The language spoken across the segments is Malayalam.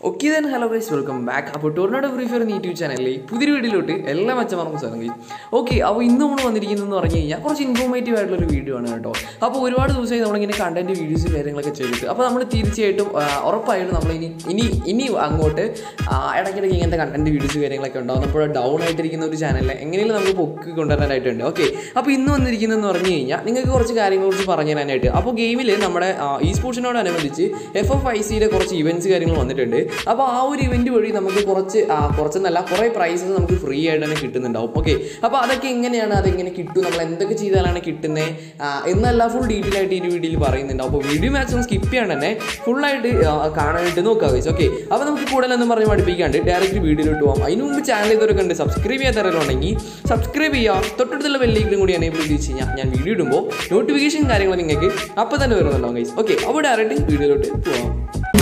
okay then hello guys welcome back അപ്പോൾ ടൂർണോഡ് ഫ്രീ ഫയർ യൂട്യൂബ് ചാനലിൽ പുതിയൊരു വീഡിയോയിലോട്ട് എല്ലാ മച്ചമാർക്കും സ്ഥലം ഗൈസ് ഓക്കെ അപ്പോൾ ഇന്ന് നമ്മൾ വന്നിരിക്കുന്നതെന്ന് പറഞ്ഞു കഴിഞ്ഞാൽ കുറച്ച് ഇൻഫോർമേറ്റീവ് ആയിട്ടുള്ളൊരു വീഡിയോ ആണ് കേട്ടോ അപ്പോൾ ഒരുപാട് ദിവസമായി നമ്മളിങ്ങനെ കണ്ടന്റ് വീഡിയോസ് കാര്യങ്ങളൊക്കെ ചെയ്തിട്ട് അപ്പോൾ നമ്മൾ തീർച്ചയായിട്ടും ആ, ഉറപ്പായിട്ടും നമ്മൾ ഇനി ഇനി ഇനി അങ്ങോട്ട് ആ, ഇടയ്ക്കിടയ്ക്ക് ഇങ്ങനത്തെ കണ്ടന്റ് വീഡിയോസ് കാര്യങ്ങളൊക്കെ ഉണ്ടാവും അപ്പോൾ ഡൗൺ ആയിട്ടിരിക്കുന്ന ഒരു ചാനലിൽ എങ്ങനെയും നമുക്ക് പൊക്കി കൊണ്ടുവരാനായിട്ടുണ്ട് ഓക്കെ അപ്പോൾ ഇന്ന് വന്നിരിക്കുന്നതെന്ന് പറഞ്ഞു കഴിഞ്ഞാൽ നിങ്ങൾക്ക് കുറച്ച് കാര്യങ്ങളെ കുറിച്ച് പറഞ്ഞു തരാനായിട്ട് അപ്പോൾ ഗെയിമിൽ നമ്മുടെ ഈ സ്പോർട്സിനോടനുബന്ധിച്ച് എഫ് എഫ് ഐ സിയുടെ കുറച്ച് ഇവൻറ്റ്സ് കാര്യങ്ങൾ വന്നിട്ടുണ്ട് അപ്പോൾ ആ ഒരു ഇവൻറ്റ് വഴി നമുക്ക് കുറച്ച് ആ, കുറച്ചെന്നല്ല കുറേ പ്രൈസസ് നമുക്ക് ഫ്രീ ആയിട്ട് തന്നെ കിട്ടുന്നുണ്ടാവും ഓക്കെ അപ്പോൾ അതൊക്കെ എങ്ങനെയാണ് അതെങ്ങനെ കിട്ടും നമ്മൾ എന്തൊക്കെ ചെയ്താലാണ് കിട്ടുന്നത് എന്നല്ല ഫുൾ ഡീറ്റെയിൽ ആയിട്ട് ഈ ഒരു വീഡിയോയിൽ പറയുന്നുണ്ട് അപ്പോൾ വീഡിയോ മാക്സിമം സ്കിപ്പ് ചെയ്യാണ്ട് തന്നെ ഫുള്ളായിട്ട് കാണാനായിട്ട് നോക്കുക ഗൈസ് ഓക്കെ അപ്പോൾ നമുക്ക് കൂടുതലൊന്നും പറഞ്ഞ് പഠിപ്പിക്കാണ്ട് ഡയറക്റ്റ് വീഡിയോയിലോട്ട് പോകാം അതിന് മുമ്പ് ചാനൽ ഇതൊക്കെ കണ്ട് സബ്സ്ക്രൈബ് ചെയ്യാത്തവരുണ്ടെങ്കിൽ സബ്സ്ക്രൈബ് ചെയ്യുക തൊട്ടടുത്തുള്ള ബെല്ലേക്കും കൂടി എനേബിൾ ചെയ്ത് വെച്ച് കഴിഞ്ഞാൽ ഞാൻ വീഡിയോ ഇടുമ്പോൾ നോട്ടിഫിക്കേഷൻ കാര്യങ്ങൾ നിങ്ങൾക്ക് അപ്പോൾ തന്നെ വരുന്നുണ്ടാവും ഗൈസ് ഓക്കെ അപ്പോൾ ഡയറക്റ്റ് വീഡിയോയിലോട്ട് പോകാം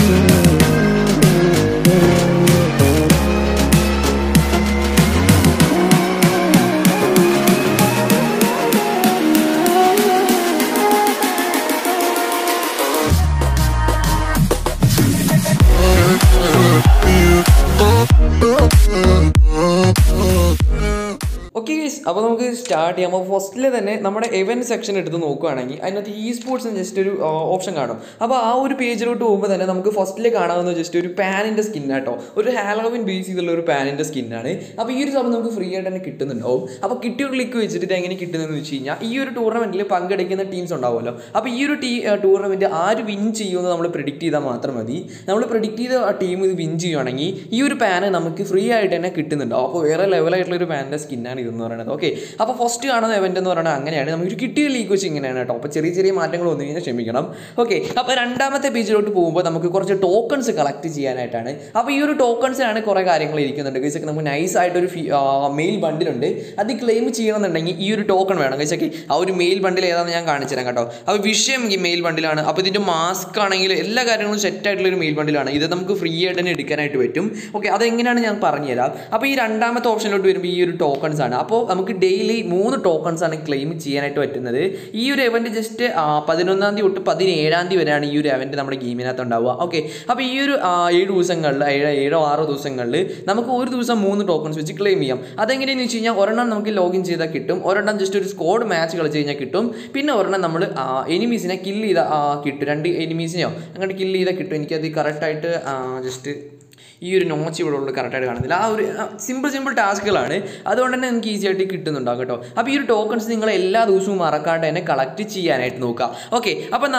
ഓക്കെ ഗൈസ് അപ്പോൾ നമുക്ക് സ്റ്റാർട്ട് ചെയ്യാം അപ്പോൾ ഫസ്റ്റിൽ തന്നെ നമ്മുടെ എവൻറ്റ് സെക്ഷൻ എടുത്ത് നോക്കുകയാണെങ്കിൽ അതിനകത്ത് ഇ സ്പോർട്സ് ജസ്റ്റ് ഒരു ഓപ്ഷൻ കാണും അപ്പോൾ ആ ഒരു പേജിലോട്ട് പോകുമ്പോൾ തന്നെ നമുക്ക് ഫസ്റ്റിൽ കാണാവുന്ന ജസ്റ്റ് ഒരു പാനിൻ്റെ സ്കിൻ ആട്ടോ ഒരു ഹാലോവിൻ ബേസ് ചെയ്തുള്ള ഒരു പാനിൻ്റെ സ്കിന്നാണ് അപ്പോൾ ഈ ഒരു സമയം നമുക്ക് ഫ്രീ ആയിട്ട് തന്നെ കിട്ടുന്നുണ്ടാവും അപ്പോൾ കിട്ടിയ ക്ലിക്ക് വെച്ചിട്ട് ഇത് എങ്ങനെ കിട്ടുന്നതെന്ന് വെച്ച് കഴിഞ്ഞാൽ ഈ ഒരു ടൂർണമെൻറ്റിൽ പങ്കെടുക്കുന്ന ടീംസ് ഉണ്ടാവുമല്ലോ അപ്പോൾ ഈ ഒരു ടീ ടൂർണമെൻറ്റ് ആര് വിൻ ചെയ്യുമെന്ന് നമ്മൾ പ്രിഡിക്റ്റ് ചെയ്താൽ മാത്രം മതി നമ്മൾ പ്രിഡിക്റ്റ് ചെയ്ത ആ ടീം ഇത് വിൻ ചെയ്യുവാണെങ്കിൽ ഈ ഒരു പാന് നമുക്ക് ഫ്രീ ആയിട്ട് തന്നെ കിട്ടുന്നുണ്ടാവും അപ്പോൾ വേറെ ലെവലായിട്ടുള്ള ഒരു പാനിൻ്റെ സ്കിന്നാണ് ഇതെന്ന് പറയുന്നത് ഓക്കെ അപ്പോൾ ഫസ്റ്റ് കാണുന്ന എവൻ്റ് എന്ന് പറയുന്നത് അങ്ങനെയാണ് നമുക്ക് ഒരു കിട്ടിയ ലീക്ക് വെച്ച് ഇങ്ങനെയാണ് കേട്ടോ അപ്പോൾ ചെറിയ ചെറിയ മാറ്റങ്ങൾ വന്നു കഴിഞ്ഞാൽ ക്ഷമിക്കണം ഓക്കെ അപ്പോൾ രണ്ടാമത്തെ പേജിലോട്ട് പോകുമ്പോൾ നമുക്ക് കുറച്ച് ടോക്കൺസ് കളക്ട് ചെയ്യാനായിട്ടാണ് അപ്പോൾ ഈ ഒരു ടോക്കൺസിലാണ് കുറേ കാര്യങ്ങൾ ഇരിക്കുന്നുണ്ട് ഗൈസ് നമുക്ക് നൈസ് ആയിട്ടൊരു മെയിൽ ബണ്ടിലുണ്ട് അത് ക്ലെയിം ചെയ്യണമെന്നുണ്ടെങ്കിൽ ഈ ഒരു ടോക്കൺ വേണം ഗൈസ് ഓക്കെ ആ ഒരു മെയിൽ ബണ്ടിൽ ഏതാണെന്ന് ഞാൻ കാണിച്ചു തരാം കേട്ടോ അപ്പോൾ വിഷയം ഈ മെയിൽ ബണ്ടിലാണ് അപ്പോൾ ഇതിൻ്റെ മാസ്ക് ആണെങ്കിൽ എല്ലാ കാര്യങ്ങളും സെറ്റ് ആയിട്ടുള്ള ഒരു മെയിൽ ബണ്ടിലാണ് ഇത് നമുക്ക് ഫ്രീ ആയിട്ട് തന്നെ എടുക്കാനായിട്ട് പറ്റും ഓക്കെ അതെങ്ങനെയാണ് ഞാൻ പറഞ്ഞുതരാം അപ്പോൾ ഈ രണ്ടാമത്തെ ഓപ്ഷനിലോട്ട് വരുമ്പോൾ ഈ ഒരു ടോക്കൺസ് ആണ് അപ്പോൾ നമുക്ക് ഡെയിലി മൂന്ന് ടോക്കൺസ് ആണ് ക്ലെയിം ചെയ്യാനായിട്ട് പറ്റുന്നത് ഈ ഒരു എവൻറ്റ് ജസ്റ്റ് പതിനൊന്നാം തീയതി തൊട്ട് പതിനേഴാം തീയതി വരെയാണ് ഈ ഒരു എവൻറ്റ് നമ്മുടെ ഗെയിമിനകത്ത് ഉണ്ടാവുക ഓക്കെ അപ്പോൾ ഈ ഒരു ആ, ഏഴ് ദിവസങ്ങളിൽ ഏഴ് ഏഴോ ആറോ ദിവസങ്ങളിൽ നമുക്ക് ഒരു ദിവസം മൂന്ന് ടോക്കൺസ് വെച്ച് ക്ലെയിം ചെയ്യാം അതെങ്ങനെയെന്ന് വെച്ച് കഴിഞ്ഞാൽ ഒരെണ്ണം നമുക്ക് ലോഗിൻ ചെയ്താൽ കിട്ടും ഒരെണ്ണം ജസ്റ്റ് ഒരു സ്കോഡ് മാച്ച് കളിച്ച് കഴിഞ്ഞാൽ കിട്ടും പിന്നെ ഒരെണ്ണം നമ്മൾ എനിമീസിനെ കില്ല് ചെയ്താൽ കിട്ടും രണ്ട് എനിമീസിനെയോ അങ്ങോട്ട് കില്ല് ചെയ്താൽ കിട്ടും എനിക്കത് കറക്റ്റായിട്ട് ജസ്റ്റ് ഈ ഒരു നോച്ച് ഇവിടെ ഉള്ളത് കറക്റ്റായിട്ട് കാണുന്നില്ല ആ ഒരു സിമ്പിൾ സിമ്പിൾ ടാസ്കുകളാണ് അതുകൊണ്ട് തന്നെ നിങ്ങൾക്ക് ഈസി ആയിട്ട് കിട്ടുന്നുണ്ടാകും കേട്ടോ അപ്പോൾ ഈ ഒരു ടോക്കൺസ് നിങ്ങൾ എല്ലാ ദിവസവും മറക്കാണ്ട് തന്നെ കളക്ട് ചെയ്യാനായിട്ട് നോക്കുക ഓക്കെ അപ്പോൾ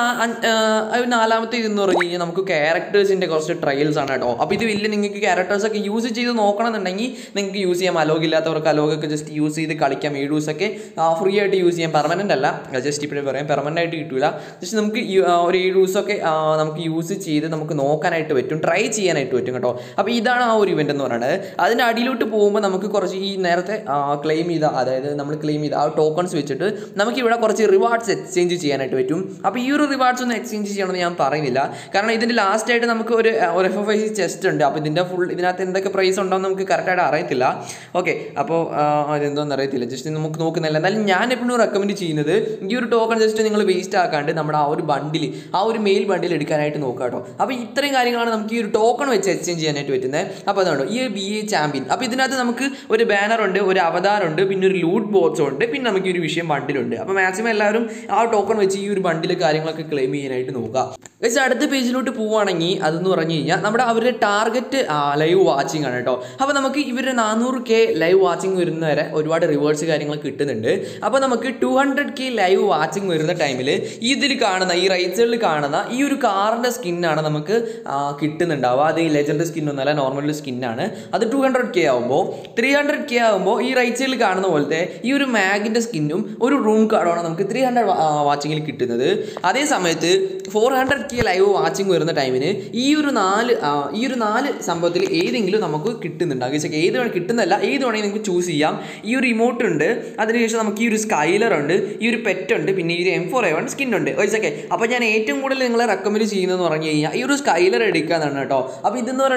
നാലാമത്തെ ഇതെന്ന് പറഞ്ഞു കഴിഞ്ഞാൽ നമുക്ക് ക്യാരക്ടേഴ്സിൻ്റെ കുറച്ച് ട്രയൽസ് ആണ് കേട്ടോ അപ്പോൾ ഇത് വലിയ നിങ്ങൾക്ക് ക്യാരക്ടേഴ്സ് ഒക്കെ യൂസ് ചെയ്ത് നോക്കണമെന്നുണ്ടെങ്കിൽ നിങ്ങൾക്ക് യൂസ് ചെയ്യാം അലോഗ് ഇല്ലാത്തവർക്ക് അലോഗൊക്കെ ജസ്റ്റ് യൂസ് ചെയ്ത് കളിക്കാം ഈ ദിവസമൊക്കെ ഫ്രീ ആയിട്ട് യൂസ് ചെയ്യാം പെർമനൻ്റ് അല്ല ജസ്റ്റ് ഇപ്പോഴും പറയാം പെർമനൻ്റ് ആയിട്ട് കിട്ടില്ല ജസ്റ്റ് നമുക്ക് ഈ, ആ, ഒരു ഏഴ് ദിവസമൊക്കെ ആ, നമുക്ക് യൂസ് ചെയ്ത് നമുക്ക് നോക്കാനായിട്ട് പറ്റും ട്രൈ ചെയ്യാനായിട്ട് പറ്റും കേട്ടോ അപ്പോൾ ഇതാണ് ആ ഒരു ഇവൻ്റ് എന്ന് പറയുന്നത് അതിൻ്റെ അടിയിലോട്ട് പോകുമ്പോൾ നമുക്ക് കുറച്ച് ഈ നേരത്തെ ക്ലെയിം ചെയ്ത അതായത് നമ്മൾ ക്ലെയിം ചെയ്ത ആ ടോക്കൺസ് വെച്ചിട്ട് നമുക്ക് ഇവിടെ കുറച്ച് റിവാർഡ്സ് എക്സ്ചേഞ്ച് ചെയ്യാനായിട്ട് പറ്റും അപ്പോൾ ഈ ഒരു റിവാർഡ്സ് ഒന്നും എക്സ്ചേഞ്ച് ചെയ്യണമെന്ന് ഞാൻ പറയുന്നില്ല കാരണം ഇതിൻ്റെ ലാസ്റ്റ് ആയിട്ട് നമുക്ക് ഒരു ഒരു F F I C chest ഉണ്ട് അപ്പോൾ ഇതിൻ്റെ ഫുൾ ഇതിനകത്ത് എന്തൊക്കെ പ്രൈസ് ഉണ്ടോ നമുക്ക് കറക്റ്റായിട്ട് അറിയത്തില്ല ഓക്കെ അപ്പോൾ അതെന്തോന്ന് അറിയത്തില്ല ജസ്റ്റ് നമുക്ക് നോക്കുന്നില്ല എന്നാലും ഞാൻ എപ്പോഴും റെക്കമെൻഡ് ചെയ്യുന്നത് ഈ ഒരു ടോക്കൺ ജസ്റ്റ് നിങ്ങൾ വേസ്റ്റ് ആക്കാണ്ട് നമ്മുടെ ആ ഒരു ബണ്ടിൽ ആ ഒരു മെയിൽ ബണ്ടിൽ എടുക്കാനായിട്ട് നോക്കുക കേട്ടോ അപ്പോൾ ഇത്രയും കാര്യങ്ങളാണ് നമുക്ക് ഈ ഒരു ടോക്കൺ വെച്ച് എക്സ്ചേഞ്ച് ചെയ്യാനായിട്ട് പറ്റുന്നത് അപ്പോൾ അതുകൊണ്ട് ഈ ബി എ ചാമ്പ്യൻ അപ്പോൾ ഇതിനകത്ത് നമുക്ക് ഒരു ബാനർ ഉണ്ട് ഒരു അവതാറുണ്ട് പിന്നെ ഒരു ലൂട്ട് ബോക്സ് ഉണ്ട് പിന്നെ നമുക്ക് ഈ ഒരു വിഷയം ബണ്ടിലുണ്ട് അപ്പോൾ മാക്സിമം എല്ലാവരും ആ ടോക്കൺ വെച്ച് ഈ ഒരു ബണ്ടിൽ കാര്യങ്ങളൊക്കെ ക്ലെയിം ചെയ്യാനായിട്ട് നോക്കുക ഗൈസ് അടുത്ത പേജിലോട്ട് പോവുകയാണെങ്കിൽ അതെന്ന് പറഞ്ഞു കഴിഞ്ഞാൽ നമ്മുടെ അവരുടെ ടാർഗറ്റ് ലൈവ് വാച്ചിങ് ആണ് കേട്ടോ അപ്പോൾ നമുക്ക് ഇവരുടെ നാനൂറ് കെ ലൈവ് വാച്ചിങ് വരുന്ന വരെ ഒരുപാട് റിവേഴ്സ് കാര്യങ്ങൾ കിട്ടുന്നുണ്ട് അപ്പോൾ നമുക്ക് two hundred K live watching വരുന്ന ടൈമിൽ ഇതിൽ കാണുന്ന ഈ റൈറ്റ് സൈഡിൽ കാണുന്ന ഈ ഒരു കാറിൻ്റെ സ്കിന്നാണ് നമുക്ക് ആ, കിട്ടുന്നുണ്ടാവുക അത് ഈ ലെജൻഡ് സ്കിന്നൊന്നുമല്ല നോർമൽ സ്കിന്നാണ് അത് ടു ഹൺഡ്രഡ് കെ ആകുമ്പോൾ ത്രീ ഹൺഡ്രഡ് കെ ആകുമ്പോൾ ഈ റൈറ്റ് സൈഡിൽ കാണുന്ന പോലത്തെ ഈ ഒരു മാഗിൻ്റെ സ്കിന്നും ഒരു റൂം കാർഡുമാണ് നമുക്ക് ത്രീ ഹൺഡ്രഡ് വാച്ചിങ്ങിൽ കിട്ടുന്നത് അതേ സമയത്ത് four hundred K live watching വരുന്ന ടൈമിന് ഈ ഒരു നാല് ആ, ഈ ഒരു നാല് സംഭവത്തിൽ ഏതെങ്കിലും നമുക്ക് കിട്ടുന്നുണ്ട് അത് ഏത് വേണം കിട്ടുന്നല്ല ഏത് വേണമെങ്കിൽ നിങ്ങൾക്ക് ചൂസ് ചെയ്യാം ഈ ഒരു ഇമോട്ട് ഉണ്ട് അതിനുശേഷം നമുക്ക് ഈ ഒരു സ്കൈലർ ഉണ്ട് ഈ ഒരു പെറ്റ് ഉണ്ട് പിന്നെ ഈ ഒരു M four A one skin ഉണ്ട് ഓക്കെ അപ്പോൾ ഞാൻ ഏറ്റവും കൂടുതൽ നിങ്ങളെ റെക്കമെൻഡ് ചെയ്യുന്നതെന്ന് പറഞ്ഞു കഴിഞ്ഞാൽ ഈ ഒരു സ്കൈലർ എടുക്കുക എന്നാണ് കേട്ടോ അപ്പോൾ ഇതെന്ന് പറയുന്നത്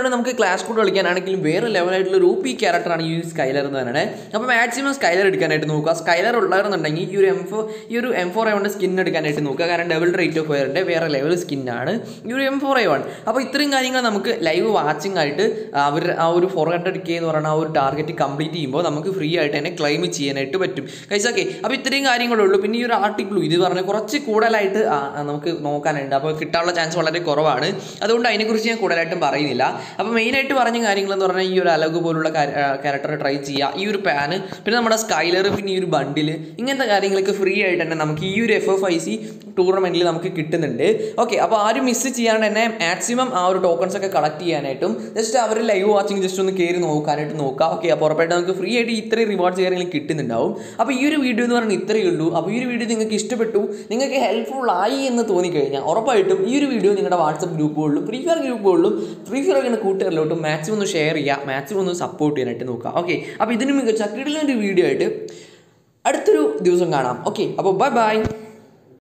പറയുന്നത് നമുക്ക് ക്ലാഷ് കോഡ് കളിക്കാനാണെങ്കിലും വേറെ ലെവലായിട്ടുള്ള ഒരു പി ക്യാരക്ടറാണ് ഈ സ്കൈലർ എന്ന് പറയുന്നത് അപ്പോൾ മാക്സിമം സ്കൈലർ എടുക്കാനായിട്ട് നോക്കുക സ്കൈലർ ഉള്ളവരെന്നുണ്ടെങ്കിൽ ഈ ഒരു എം ഫോർ ഈ ഒരു എം ഫോർ എവൻ്റെ സ്കിൻ എടുക്കാനായിട്ട് നോക്കുക കാരണം ഡബിൾ റേറ്റ് ഓഫ് ഫയറിൻ്റെ വേറെ ലെവൽ സ്കിന്നാണ് ഈ ഒരു എം ഫോർ എ വൺ അപ്പോൾ ഇത്രയും കാര്യങ്ങൾ നമുക്ക് ലൈവ് വാച്ചിങ് ആയിട്ട് അവർ ആ ഒരു ഫോർ ഹൺഡ്രഡ് കെ എന്ന് പറയുന്ന ആ ഒരു ടാർഗറ്റ് കംപ്ലീറ്റ് ചെയ്യുമ്പോൾ നമുക്ക് ഫ്രീ ആയിട്ട് തന്നെ ക്ലെയിം ചെയ്യാനായിട്ട് പറ്റും കൈസൊക്കെ അപ്പോൾ ഇത്രയും കാര്യങ്ങളേ ഉള്ളൂ പിന്നെ ഈ ഒരു ആർട്ടിക്കിളും ഇത് പറഞ്ഞാൽ കുറച്ച് കൂടുതലായിട്ട് ആ, ആ, നമുക്ക് നോക്കാനുണ്ട് അപ്പോൾ കിട്ടാനുള്ള ചാൻസ് വളരെ കുറവാണ് അതുകൊണ്ട് അതിനെക്കുറിച്ച് ഞാൻ കൂടുതലായിട്ടും പറയുന്നില്ല അപ്പോൾ മെയിനായിട്ട് പറഞ്ഞ കാര്യങ്ങൾ എന്ന് പറഞ്ഞാൽ ഈ ഒരു അലഗ് പോലുള്ള ക്യാരക്ടർ ട്രൈ ചെയ്യുക ഈ ഒരു പാന് പിന്നെ നമ്മുടെ സ്കൈലർ പിന്നെ ഈ ഒരു ബണ്ടില് ഇങ്ങനത്തെ കാര്യങ്ങളൊക്കെ ഫ്രീ ആയിട്ട് തന്നെ നമുക്ക് ഈ ഒരു എഫ് എഫ് ഐ സി ടൂർണമെൻറ്റിൽ നമുക്ക് കിട്ടുന്നുണ്ട് ഓക്കെ അപ്പോൾ ആരും മിസ് ചെയ്യാണ്ട് തന്നെ മാക്സിമം ആ ഒരു ടോക്കൺസ് ഒക്കെ കളക്ട് ചെയ്യാനായിട്ടും ജസ്റ്റ് അവർ ലൈവ് വാച്ചിങ് ജസ്റ്റ് ഒന്ന് കയറി നോക്കാനായിട്ട് നോക്കുക ഓക്കെ അപ്പോൾ ഉറപ്പായിട്ട് നമുക്ക് ഫ്രീ ആയിട്ട് ഇത്രയും റിവാർഡ്സ് കാര്യങ്ങൾ കിട്ടുന്നുണ്ടാവും അപ്പോൾ ഈ ഒരു വീഡിയോ എന്ന് പറയുന്നത് ഇത്രയേ ഉള്ളൂ അപ്പോൾ ഈ ഒരു വീഡിയോ നിങ്ങൾക്ക് ഇഷ്ടപ്പെട്ടു നിങ്ങൾക്ക് ഹെൽപ്ഫുൾ ആയി എന്ന് തോന്നിക്കഴിഞ്ഞാൽ ഉറപ്പായിട്ടും ഈ ഒരു വീഡിയോ നിങ്ങളുടെ വാട്സപ്പ് ഗ്രൂപ്പുകളിലും ഫ്രീ ഫയർ ഗ്രൂപ്പുകളിലും ഫ്രീ ഫയർ കളിക്കുന്ന കൂട്ടുകാരിലോട്ടും മാക്സിമം ഒന്ന് ഷെയർ ചെയ്യുക മാക്സിമം ഒന്ന് സപ്പോർട്ട് ചെയ്യാനായിട്ട് നോക്കുക ഓക്കെ അപ്പോൾ ഇതിന് മികച്ച കിടിലൊരു വീഡിയോ ആയിട്ട് അടുത്തൊരു ദിവസം കാണാം ഓക്കെ അപ്പോൾ ബൈ ബൈ